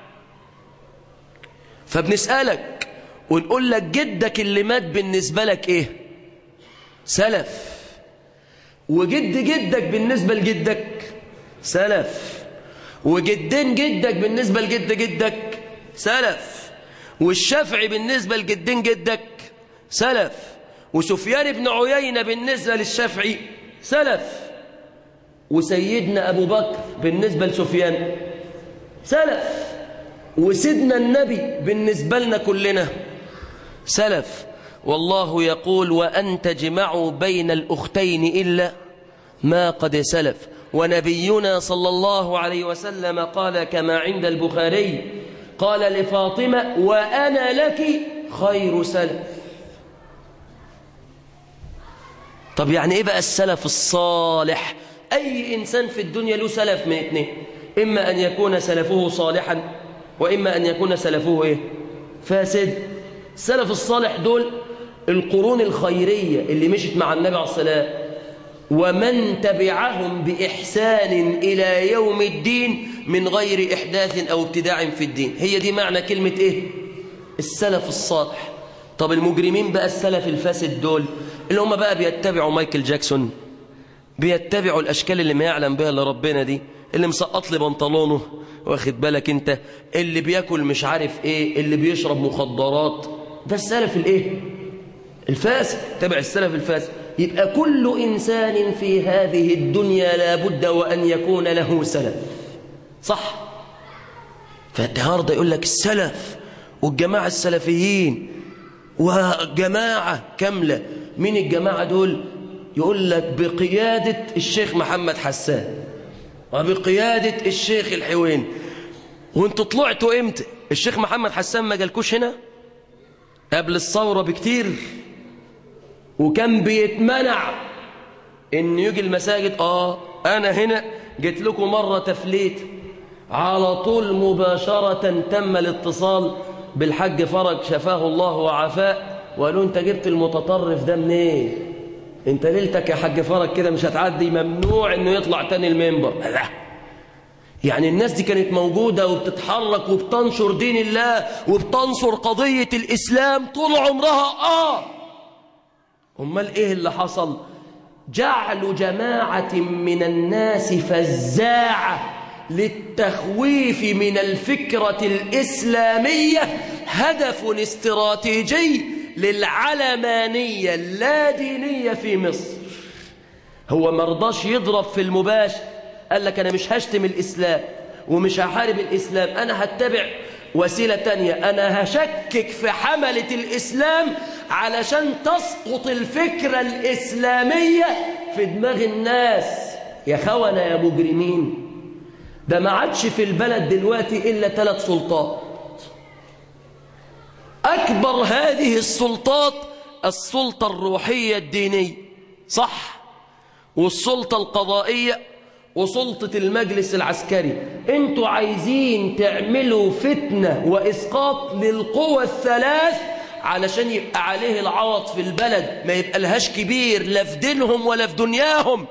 فبنسألك ونقول لك جدك اللي مات بالنسبة لك ايه سلف وجد جدك بالنسبة لجدك سلف وجدين جدك بالنسبة لجد جدك سلف والشافعي بالنسبة لجدين جدك سلف وسفيان بن عيينة بالنسبة للشافعي سلف وسيدنا أبو بكر بالنسبة لسفيان سلف وسيدنا النبي بالنسبة لنا كلنا سلف والله يقول وأن تجمعوا بين الأختين إلا ما قد سلف ونبينا صلى الله عليه وسلم قال كما عند البخاري قال لفاطمة وأنا لك خير سلف طب يعني إيه بقى السلف الصالح أي إنسان في الدنيا له سلف من اثنين إما أن يكون سلفه صالحا وإما أن يكون سلفه إيه؟ فاسد السلف الصالح دول القرون الخيرية اللي مشت مع النبي عليه الصلاة ومن تبعهم بإحسان إلى يوم الدين من غير إحداث أو ابتداع في الدين هي دي معنى كلمة إيه؟ السلف الصالح طب المجرمين بقى السلف الفاسد دول اللي هم بقى بيتبعوا مايكل جاكسون بيتبعوا الأشكال اللي ما يعلم بها إلا ربنا دي اللي مسقط لي بنطلونه واخد بالك انت اللي بياكل مش عارف ايه اللي بيشرب مخدرات ده السلف الايه الفاسد تبع السلف الفاسد يبقى كل إنسان في هذه الدنيا لابد وأن يكون له سلف صح فالنهارده يقول لك السلف والجماعة السلفيين وجماعة كاملة من الجماعة دول يقول لك بقيادة الشيخ محمد حسان وبقيادة الشيخ الحوين وانتوا طلعتوا امتى الشيخ محمد حسان ما جالكوش هنا قبل الثورة بكتير وكان بيتمنع ان يجي المساجد اه انا هنا جيت لكم مرة تفليت على طول مباشرة تم الاتصال بالحج فرج شفاه الله وعافاه وقالوا انت جبت المتطرف ده منين ايه؟ انت ليلتك يا حاج فرج كده مش هتعدي ممنوع انه يطلع تاني المنبر لا يعني الناس دي كانت موجودة وبتتحرك وبتنشر دين الله وبتنصر قضية الإسلام طول عمرها آه أمال إيه اللي حصل جعل جماعة من الناس فزاعة للتخويف من الفكرة الإسلامية هدف استراتيجي للعلمانية اللادينية في مصر هو مرضاش يضرب في المباشر قال لك أنا مش هشتم الإسلام ومش هحارب الإسلام أنا هتبع وسيلة تانية أنا هشكك في حملة الإسلام علشان تسقط الفكرة الإسلامية في دماغ الناس يا خونة يا مجرمين ده ما عادش في البلد دلوقتي إلا ثلاث سلطات أكبر هذه السلطات السلطة الروحية الدينية صح والسلطة القضائية وسلطة المجلس العسكري انتوا عايزين تعملوا فتنة وإسقاط للقوى الثلاث علشان يبقى عليه العوض في البلد ما يبقى لهاش كبير لا في دينهم ولا في دنياهم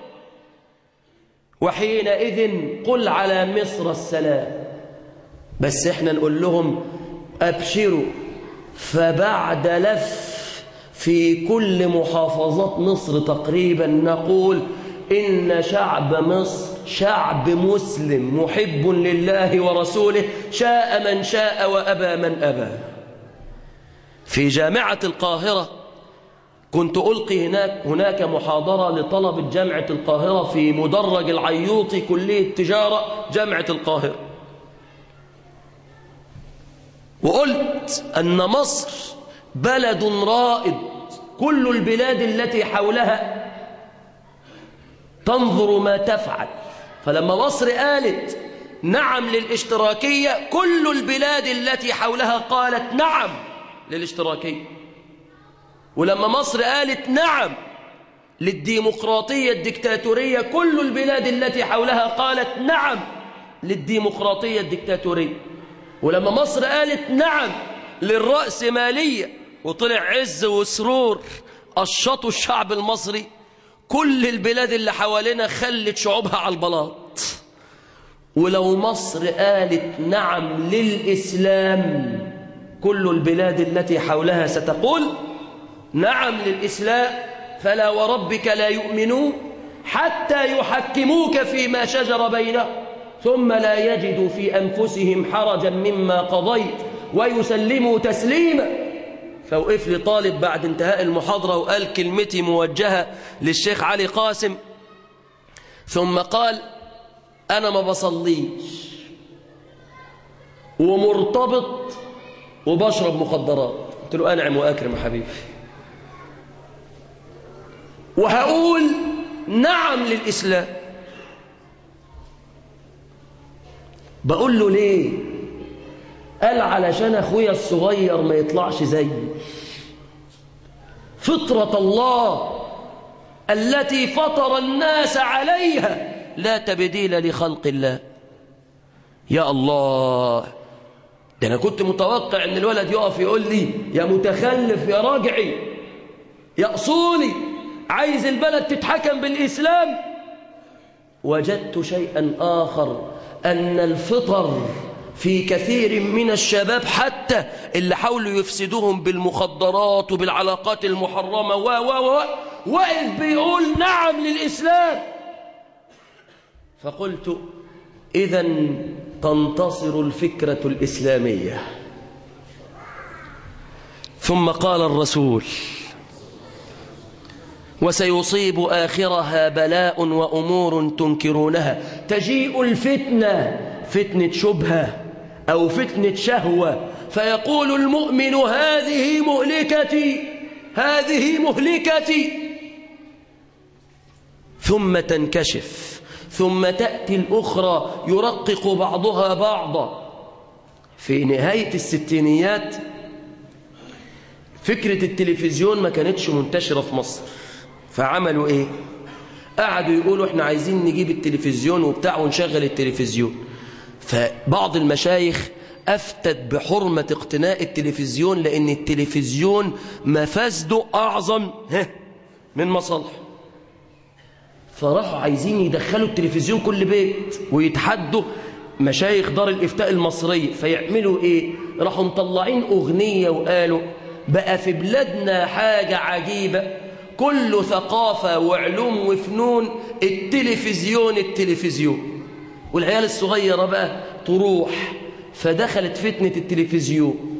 وحينئذ قل على مصر السلام بس احنا نقول لهم أبشروا فبعد لف في كل محافظات مصر تقريبا نقول إن شعب مصر شعب مسلم محب لله ورسوله شاء من شاء وأبى من أبى في جامعة القاهرة كنت ألقي هناك هناك محاضرة لطلبة جامعة القاهرة في مدرج العيوطي كلية تجارة جامعة القاهرة وقلت أن مصر بلد رائد كل البلاد التي حولها تنظر ما تفعل فلما مصر قالت نعم للاشتراكية كل البلاد التي حولها قالت نعم للاشتراكية ولما مصر قالت نعم للديمقراطية الدكتاتورية كل البلاد التي حولها قالت نعم للديمقراطية الدكتاتورية ولما مصر قالت نعم للرأسمالية وطلع عز وسرور قشطوا الشعب المصري كل البلاد اللي حوالينا خلت شعوبها على البلاط ولو مصر قالت نعم للإسلام كل البلاد التي حولها ستقول نعم للإسلام فلا وربك لا يؤمنون حتى يحكموك فيما شجر بينهم ثم لا يجدوا في أنفسهم حرجا مما قضيت ويسلموا تسليما فوقف لي طالب بعد انتهاء المحاضرة وقال كلمتي موجهة للشيخ علي قاسم ثم قال أنا ما بصليش ومرتبط وبشرب مخدرات قلت له أنعم وأكرم يا حبيبي وهقول نعم للإسلام بقول له ليه قال علشان أخويا الصغير ما يطلعش زيي فطرة الله التي فطر الناس عليها لا تبديل لخلق الله يا الله ده أنا كنت متوقع أن الولد يقف يقول لي يا متخلف يا راجعي يا أصولي عايز البلد تتحكم بالإسلام وجدت شيئا آخر أن الفطر في كثير من الشباب حتى اللي حاولوا يفسدوهم بالمخدرات وبالعلاقات المحرمة و و و وإذ بيقول نعم للإسلام فقلت إذا تنتصر الفكرة الإسلامية ثم قال الرسول وسيصيب آخرها بلاء وأمور تنكرونها تجيء الفتنة فتنة شبهة أو فتنة شهوة فيقول المؤمن هذه مهلكتي هذه مهلكتي ثم تنكشف ثم تأتي الأخرى يرقق بعضها بعضا في نهاية الستينيات فكرة التلفزيون ما كانتش منتشرة في مصر فعملوا ايه قعدوا يقولوا احنا عايزين نجيب التلفزيون وبتاع ونشغل التلفزيون فبعض المشايخ أفتت بحرمة اقتناء التلفزيون لأن التلفزيون مفاسده أعظم من مصالحه فراحوا عايزين يدخلوا التلفزيون كل بيت ويتحدوا مشايخ دار الإفتاء المصرية فيعملوا إيه راحوا مطلعين أغنية وقالوا بقى في بلادنا حاجة عجيبة كل ثقافة وعلوم وفنون التلفزيون التلفزيون والعيال الصغيرة بقى تروح فدخلت فتنة التلفزيون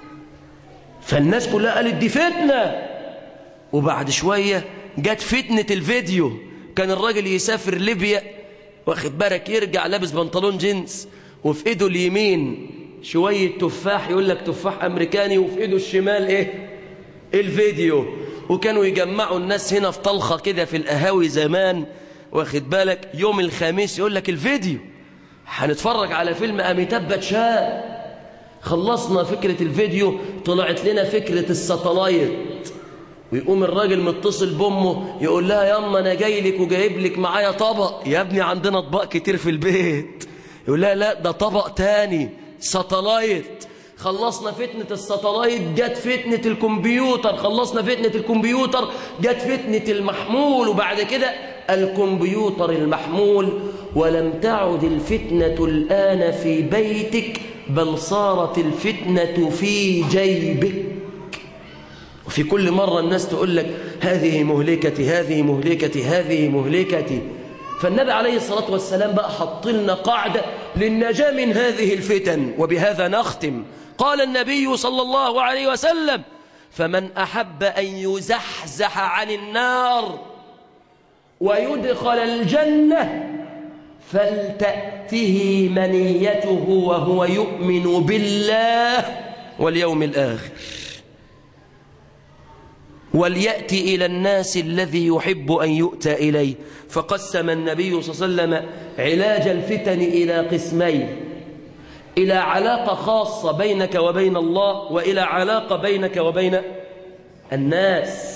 فالناس كلها قالت دي فتنة وبعد شوية جت فتنة الفيديو كان الراجل يسافر ليبيا واخد بالك يرجع لابس بنطلون جينز وفي ايده اليمين شوية تفاح يقول لك تفاح امريكاني وفي ايده الشمال ايه الفيديو وكانوا يجمعوا الناس هنا في طلخة كده في القهاوي زمان واخد بالك يوم الخميس يقول لك الفيديو هنتفرج على فيلم أميتاب باتشان خلصنا فكرة الفيديو طلعت لنا فكرة الساتلايت ويقوم الراجل متصل بأمه يقول لها ياما أنا جاي لك وجايب لك معايا طبق يا ابني عندنا أطباق كتير في البيت يقول لها لا ده طبق تاني ساتلايت خلصنا فتنة الساتلايت جت فتنة الكمبيوتر خلصنا فتنة الكمبيوتر جت فتنة المحمول وبعد كده الكمبيوتر المحمول ولم تعد الفتنة الآن في بيتك بل صارت الفتنة في جيبك وفي كل مرة الناس تقول لك هذه مهلكتي هذه مهلكتي هذه مهلكتي فالنبي عليه الصلاة والسلام بقى حط لنا قاعدة للنجاة من هذه الفتن وبهذا نختم قال النبي صلى الله عليه وسلم فمن أحب أن يزحزح عن النار ويدخل الجنة فلتأته منيته وهو يؤمن بالله واليوم الآخر وليأتي إلى الناس الذي يحب أن يؤتى إليه فقسم النبي صلى الله عليه وسلم علاج الفتن إلى قسمين إلى علاقة خاصة بينك وبين الله وإلى علاقة بينك وبين الناس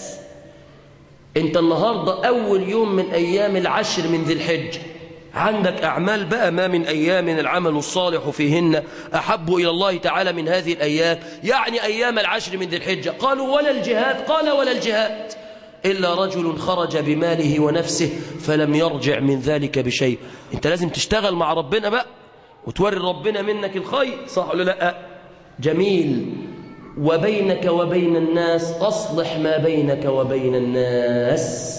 انت النهاردة أول يوم من أيام العشر من ذي الحج عندك أعمال بقى ما من أيام العمل الصالح فيهن أحب إلى الله تعالى من هذه الأيام يعني أيام العشر من ذي الحجة قالوا ولا الجهاد قال ولا الجهاد إلا رجل خرج بماله ونفسه فلم يرجع من ذلك بشيء انت لازم تشتغل مع ربنا بقى وتوري ربنا منك الخير صح ولا لا جميل وبينك وبين الناس أصلح ما بينك وبين الناس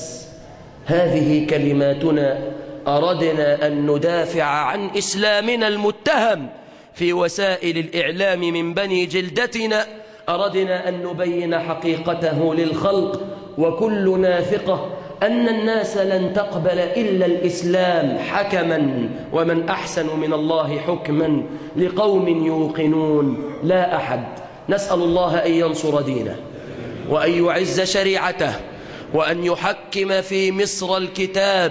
هذه كلماتنا أردنا أن ندافع عن إسلامنا المتهم في وسائل الإعلام من بني جلدتنا أردنا أن نبين حقيقته للخلق وكلنا ثقة أن الناس لن تقبل إلا الإسلام حكما ومن أحسن من الله حكما لقوم يوقنون لا أحد نسأل الله أن ينصر دينه وأن يعز شريعته وأن يحكم في مصر الكتاب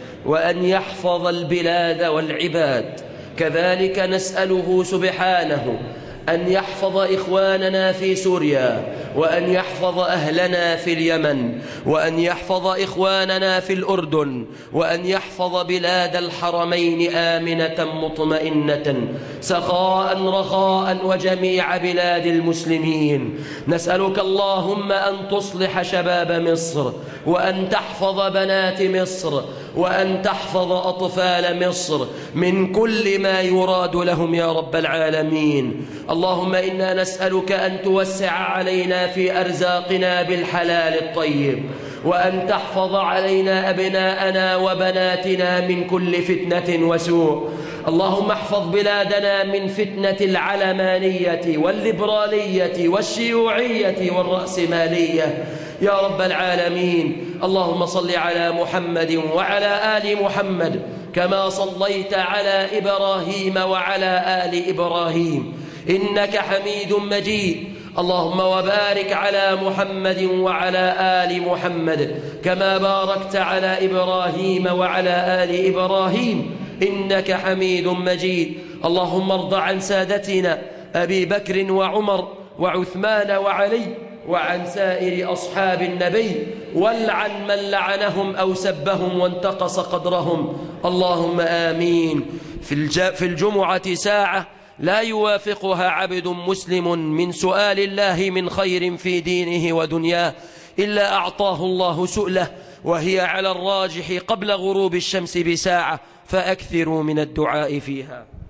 وأن يحفظ البلاد والعباد كذلك نسأله سبحانه أن يحفظ إخواننا في سوريا وأن يحفظ أهلنا في اليمن وأن يحفظ إخواننا في الأردن وأن يحفظ بلاد الحرمين آمنة مطمئنة سخاء رخاء وجميع بلاد المسلمين نسألك اللهم أن تصلح شباب مصر وأن تحفظ بنات مصر وأن تحفظ أطفال مصر من كل ما يراد لهم يا رب العالمين اللهم إنا نسألك أن توسع علينا في أرزاقنا بالحلال الطيب وأن تحفظ علينا أبناءنا وبناتنا من كل فتنة وسوء اللهم احفظ بلادنا من فتنة العلمانية والليبرالية والشيوعية والرأسمالية يا رب العالمين اللهم صل على محمد وعلى آل محمد كما صليت على إبراهيم وعلى آل إبراهيم إنك حميد مجيد اللهم وبارك على محمد وعلى آل محمد كما باركت على إبراهيم وعلى آل إبراهيم إنك حميد مجيد اللهم ارض عن سادتنا أبي بكر وعمر وعثمان وعلي وعن سائر أصحاب النبي والعن من لعنهم أو سبهم وانتقص قدرهم اللهم آمين في, في الجمعة ساعة لا يوافقها عبد مسلم من سؤال الله من خير في دينه ودنياه إلا أعطاه الله سؤله وهي على الراجح قبل غروب الشمس بساعة فأكثروا من الدعاء فيها